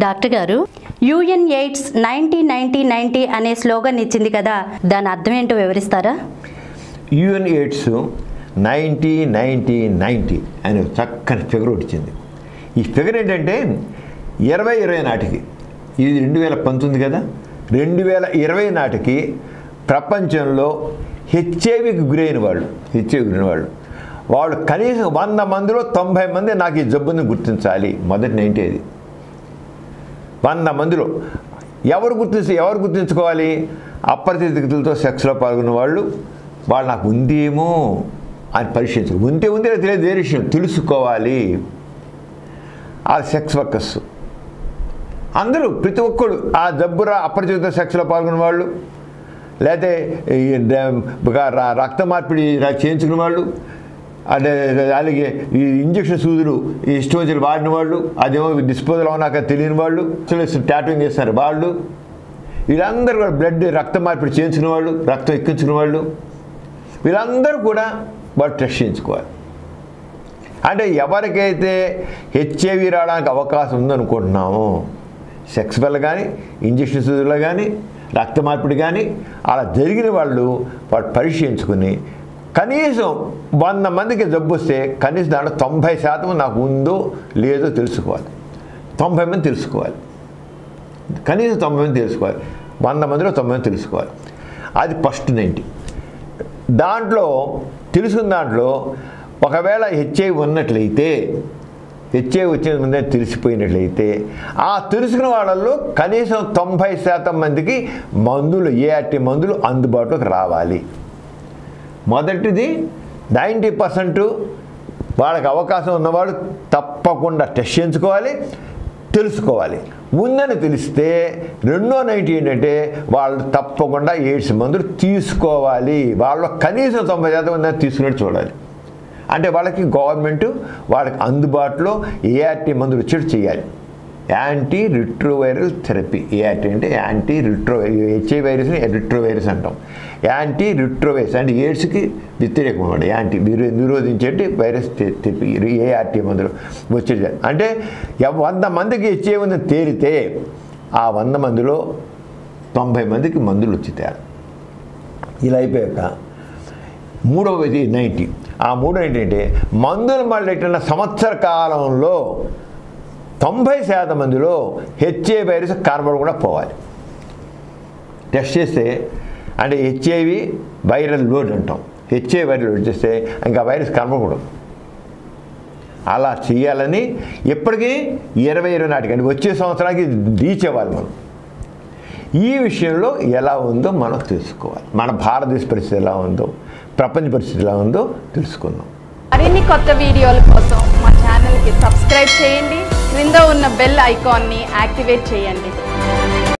doctor గారు UN AIDS ninety ninety ninety అనే slogan ఇచ్చింది కదా దాని అర్థం ఏంటో వివరిస్తారా UN AIDS ninety ninety ninety అనే ఒక చక్కని ఫిగర్ ఒకటి ఇచ్చింది ఈ ఫిగర్ ఏంటంటే ఇరవై ఇరవై నాటికి ఇది రెండు వేల పంతొమ్మిది కదా రెండు వేల ఇరవై నాటికి ప్రపంచంలో హెచ్ఐవికి గురైన వాళ్ళు హెచ్ఐవి గురైన వాళ్ళు వాళ్ళు కనీసం వంద మందిలో తొంభై మంది నాకు ఈ జబ్బుని గుర్తించాలి మొదటి నైంటీ అది వంద మందిలో ఎవరు గుర్తించి ఎవరు గుర్తించుకోవాలి అప్రతిథితులతో సెక్స్లో పాల్గొన్న వాళ్ళు వాళ్ళు నాకు ఉందేమో అని పరీక్షించు ఉంటే ఉందే తెలియదు వేరే విషయం తెలుసుకోవాలి ఆ సెక్స్ వర్కర్స్ అందరూ ప్రతి ఒక్కరు ఆ జబ్బురా అపరిచిత సెక్స్లో పాల్గొన్న వాళ్ళు లేకపోతే ఈ ద- ర- రక్త మార్పిడి ర- చేయించుకున్న వాళ్ళు అంటే అలాగే ఈ ఇంజక్షన్ సూదులు ఈ స్టోజులు వాడిన వాళ్ళు అదేమో డిస్పోజల్ అవునాక తెలియని వాళ్ళు టాటోయింగ్ చేస్తారు వాళ్ళు వీళ్ళందరూ కూడా బ్లడ్ రక్త మార్పిడి చేయించుకున్న వాళ్ళు రక్తం ఎక్కించుకున్న వాళ్ళు వీళ్ళందరూ కూడా వాళ్ళు టెస్ట్ చేయించుకోవాలి అంటే ఎవరికైతే హెచ్ఐవి రావడానికి అవకాశం ఉందనుకుంటున్నామో సెక్స్ వల్ల కానీ ఇంజక్షన్ సూదుల్లో కానీ రక్త మార్పిడి కానీ అలా జరిగిన వాళ్ళు వాళ్ళు పరీక్షించుకుని కనీసం వంద మందికి జబ్బు వస్తే కనీసం దాంట్లో తొంభై శాతం నాకు ఉందో లేదో తెలుసుకోవాలి తొంభై మంది తెలుసుకోవాలి కనీసం తొంభై మంది తెలుసుకోవాలి వంద మందిలో తొంభై మంది తెలుసుకోవాలి అది ఫస్ట్ నైంటీ దాంట్లో తెలుసుకున్న దాంట్లో ఒకవేళ హెచ్ఐవి ఉన్నట్లయితే హెచ్ఐవి వచ్చిన ముందే తెలిసిపోయినట్లయితే ఆ తెలుసుకున్న వాళ్ళల్లో కనీసం తొంభై శాతం మందికి మందులు ఏఆర్టీ మందులు అందుబాటులోకి రావాలి మొదటిది నైంటీ పర్సెంట్ వాళ్ళకి అవకాశం ఉన్నవాళ్ళు తప్పకుండా టెస్ట్ చేయించుకోవాలి తెలుసుకోవాలి ఉందని తెలిస్తే రెండో నైంటీ ఏంటంటే వాళ్ళు తప్పకుండా ఎయిడ్స్ మందులు తీసుకోవాలి వాళ్ళ కనీసం తొంభై శాతం ఉందని తీసుకున్నట్టు చూడాలి అంటే వాళ్ళకి గవర్నమెంట్ వాళ్ళకి అందుబాటులో ఏఆర్టీ మందులు వచ్చేట్టు చేయాలి యాంటీ రిట్రోవైరల్ థెరపీ ఏఆర్టీ అంటే యాంటీ రిట్రో హెచ్ఐ వైరస్ని రిట్రోవైరస్ అంటాం యాంటీ రిట్రోవైరస్ అంటే ఎయిడ్స్కి వ్యతిరేకం అనమాట యాంటీ నిరో నిరోధించేటి వైరస్ తె- తెప్పి ఏఆర్టీ మందులు వచ్చేది అంటే ఎవ- వంద మందికి హెచ్ఐ ఉందని తేలితే ఆ వంద మందిలో తొంభై మందికి మందులు వచ్చుతారు ఇలా అయిపోయాక మూడవది నైంటీ ఆ మూడో ఏంటంటే మందులు మళ్ళీ ఎట్టిన సంవత్సర కాలంలో తొంభై శాతం మందిలో హెచ్ఐ వైరస్ కనబడి కూడా పోవాలి టెస్ట్ చేస్తే అంటే హెచ్ఐవి వైరల్ లోడ్ అంటాం హెచ్ఐ వైరల్ లోడ్ చేస్తే ఇంకా వైరస్ కనబడకూడదు అలా చేయాలని ఇప్పటికీ ఇరవై ఇరవై నాటికి అంటే వచ్చే సంవత్సరానికి రీచ్ అవ్వాలి మనం ఈ విషయంలో ఎలా ఉందో మనం తెలుసుకోవాలి మన భారతదేశ పరిస్థితి ఎలా ఉందో ప్రపంచ పరిస్థితి ఎలా ఉందో తెలుసుకుందాం మరిన్ని కొత్త వీడియోల కోసం మా ఛానల్కి సబ్స్క్రైబ్ చేయండి క్రింద ఉన్న బెల్ ఐకాన్ని యాక్టివేట్ చేయండి